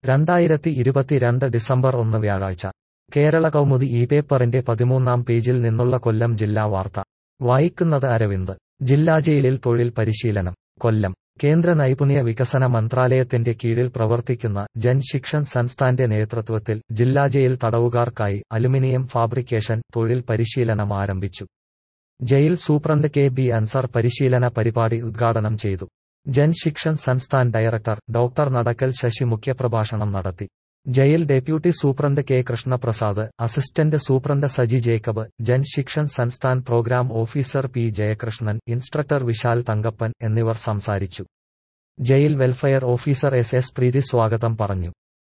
രണ്ടായിരത്തി ഇരുപത്തിരണ്ട് ഡിസംബർ ഒന്ന് വ്യാഴാഴ്ച കേരള കൗമുദി ഈ പേപ്പറിന്റെ പതിമൂന്നാം പേജിൽ നിന്നുള്ള കൊല്ലം ജില്ലാ വാർത്ത വായിക്കുന്നത് അരവിന്ദ് ജില്ലാ ജയിലിൽ തൊഴിൽ പരിശീലനം കൊല്ലം കേന്ദ്ര നൈപുണ്യ വികസന മന്ത്രാലയത്തിന്റെ കീഴിൽ പ്രവർത്തിക്കുന്ന ജൻ ശിക്ഷൻ സംസ്ഥാന്റെ നേതൃത്വത്തിൽ ജില്ലാ ജയിൽ തടവുകാർക്കായി അലുമിനിയം ഫാബ്രിക്കേഷൻ തൊഴിൽ പരിശീലനം ആരംഭിച്ചു jail superintendent K B Ansar പരിശീലന പരിപാടി ഉദ്ഘാടനം ചെയ്തു ജൻ ശിക്ഷൻ സംസ്ഥാൻ ഡയറക്ടർ ഡോക്ടർ നടക്കൽ ശശി മുഖ്യപ്രഭാഷണം നടത്തി jail deputy superintendent K Krishnaprasad assistant superintendent Saji Jacob Jan Shikshan Sansthan program officer P Jayakrishnan instructor Vishal Thankappan എന്നിവർ സംസാരിച്ചു jail welfare officer S S Preethi സ്വാഗതം പറഞ്ഞു